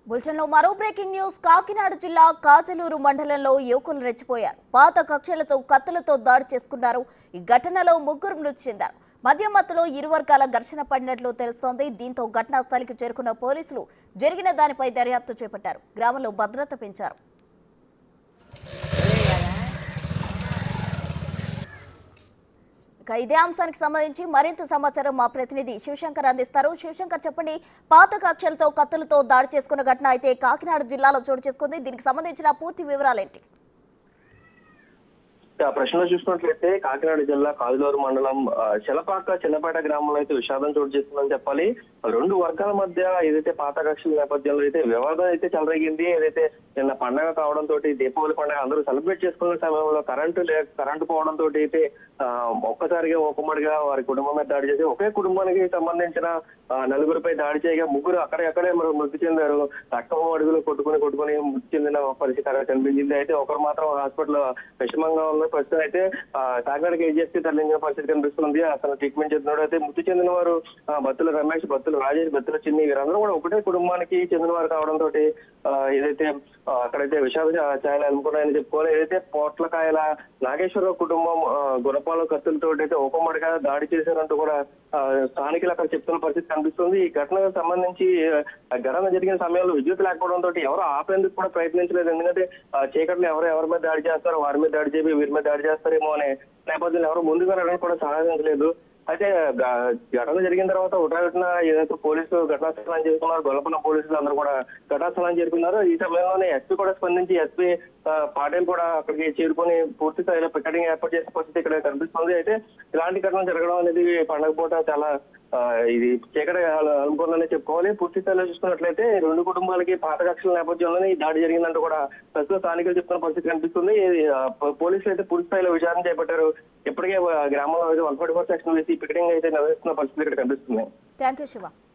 బులెటిన్లో మరో breaking news Kakinada జిల్లా కాజలూరు మండలంలో యువకులు రెచ్చిపోయారు పాత కక్షలతో కత్తులతో దాడి చేసుకున్నారు ఈ ఘటనలో ముగ్గురు మృతి చెందారు మధ్య మత్తులో ఇరు వర్గాల ఘర్షణ పడినట్లు తెలుస్తోంది దీంతో ఘటనా స్థలికి చేరుకున్న పోలీసులు జరిగిన దానిపై దర్యాప్తు చేపట్టారు గ్రామంలో భద్రత పెంచారు ఇక ఇదే అంశానికి సంబంధించి మరింత సమాచారం మా ప్రతినిధి శివశంకర్ అందిస్తారు శివశంకర్ చెప్పండి పాత కక్షలతో కత్తులతో దాడి చేసుకున్న ఘటన అయితే కాకినాడ జిల్లాలో చోటు చేసుకుంది దీనికి సంబంధించిన పూర్తి వివరాలేంటి ఆ ప్రశ్నలో చూసుకున్నట్లయితే కాకినాడ జిల్లా కాజులూరు మండలం ఆ, చెలపాక చిన్నపేట గ్రామంలో అయితే విషాదం చోటు చేస్తుందని చెప్పాలి రెండు వర్గాల మధ్య ఏదైతే పాత కక్షల నేపథ్యంలో అయితే వివాదం అయితే చెలరేగింది ఏదైతే నిన్న పండగ కావడంతో దీపావళి పండుగ అందరూ సెలబ్రేట్ చేసుకున్న సమయంలో కరెంటు లే కరెంటు పోవడంతో అయితే ఆ, ఒక్కసారిగా ఒక్కమ్మడిగా వారి కుటుంబం మీద దాడి చేసి ఒకే కుటుంబానికి సంబంధించిన ఆ, నలుగురిపై దాడి చేయగా ముగ్గురు అక్కడే మరి మృతి చెందారు రక్తం అడుగులు కొట్టుకుని కొట్టుకుని మృతి చెందిన పరిస్థితి అక్కడ కనిపించింది అయితే ఒకరు మాత్రం హాస్పిటల్ విషమంగా ఉన్న ప్రస్తుతం అయితే ఆ, కాకినాడకి ఏజెస్కి తరలించిన పరిస్థితి కనిపిస్తుంది అతను ట్రీట్మెంట్ చేస్తున్నాడు అయితే మృతి చెందిన వారు ఆ, బత్తుల రమేష్ బత్తుల రాజేష్ బత్తుల చిన్ని వీరందరూ కూడా ఒకటే కుటుంబానికి చెందిన వారు కావడంతో ఏదైతే ఆ, అక్కడైతే విషాద ఛాయలు అనుకున్నాయని చెప్పుకోవాలి ఏదైతే పోట్లకాయల నాగేశ్వరరావు కుటుంబం ఆ, గుణపాల కత్తులతో అయితే ఒకమ్మడిగా దాడి చేశారంటూ కూడా ఆ, స్థానికులు అక్కడ చెప్తున్న పరిస్థితి కనిపిస్తుంది ఈ ఘటనకు సంబంధించి ఆ, ఘటన జరిగిన సమయంలో విద్యుత్ లేకపోవడంతో ఎవరు ఆపేందుకు కూడా ప్రయత్నించలేదు ఎందుకంటే ఆ, చీకట్లో ఎవరు ఎవరి మీద దాడి చేస్తారో వారి మీద దాడి చేసి వీరి మీద దాడి చేస్తారేమో అనే నేపథ్యంలో ఎవరు ముందుగా రావడానికి కూడా సాధించలేదు అయితే గ- ఘటన జరిగిన తర్వాత ఉటావిటిన ఏదైతే పోలీసులు ఘటనా స్థలాన్ని చేరుకున్నారు గొల్లపల్లి పోలీసులు అందరూ కూడా ఘటనా స్థలాన్ని చేరుకున్నారు ఈ సమయంలోనే ఎస్పీ కూడా స్పందించి ఎస్పీ పాటేల్ కూడా అక్కడికి చేరుకొని పూర్తి స్థాయిలో పికెటింగ్ ఏర్పాటు చేసే పరిస్థితి ఇక్కడ కనిపిస్తుంది అయితే ఇలాంటి ఘటన జరగడం అనేది పండగ పూట చాలా ఆ, ఇది చీకటి అనుకుందని చెప్పుకోవాలి పూర్తి స్థాయిలో చూసుకున్నట్లయితే రెండు కుటుంబాలకి పాత కక్షల నేపథ్యంలోనే ఈ దాడి జరిగిందంటూ కూడా ప్రస్తుతం స్థానికులు చెప్తున్న పరిస్థితి కనిపిస్తుంది ఇది, ఆ, పో- పోలీసులు అయితే పూర్తి స్థాయిలో విచారణ చేపట్టారు ఇప్పటికే ఆ, గ్రామంలో వన్ ఫార్టీ ఫోర్ సెక్షన్ వేసి పికెటింగ్ అయితే నిర్వహిస్తున్న పరిస్థితి ఇక్కడ కనిపిస్తుంది థ్యాంక్ యూ శివ